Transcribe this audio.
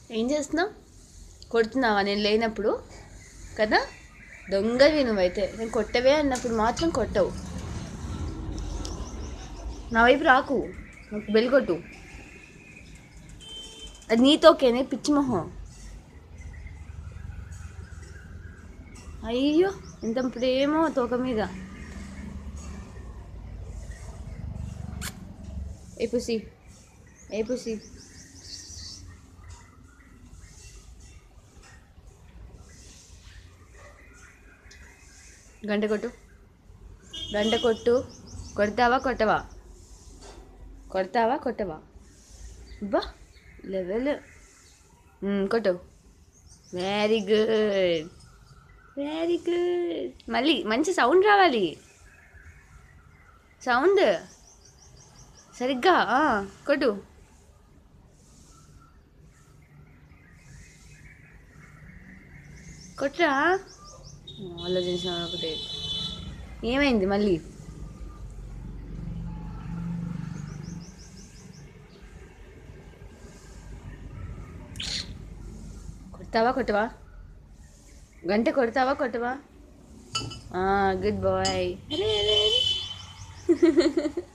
ఏం చేస్తున్నావు కొడుతున్నావా నేను లేనప్పుడు కదా దొంగవి నువ్వైతే నేను కొట్టవే అన్నప్పుడు మాత్రం కొట్టవు నా వైపు రాకు నాకు బెల్ కొట్టు అది నీతోకేనే పిచ్చి మొహం అయ్యో ఎంత ప్రేమో తోక మీద ఏ పుసి ఏ పుసి గంట కొట్టు గంట కొట్టు కొడతావా కొట్టవా కొడతావా కొట్టవా బా లెవెల్ కొట్టు వెరీ గుడ్ వెరీ గుడ్ మళ్ళీ మంచి సౌండ్ రావాలి సౌండ్ సరిగ్గా ఆ, కొట్టు కొట్రా ఆలోచించిన ఒకటే ఏమైంది మళ్ళీ కొడతావా కొట్టవా గంట కొడతావా కొట్టవా గుడ్ బాయ్ అరే అరే అరే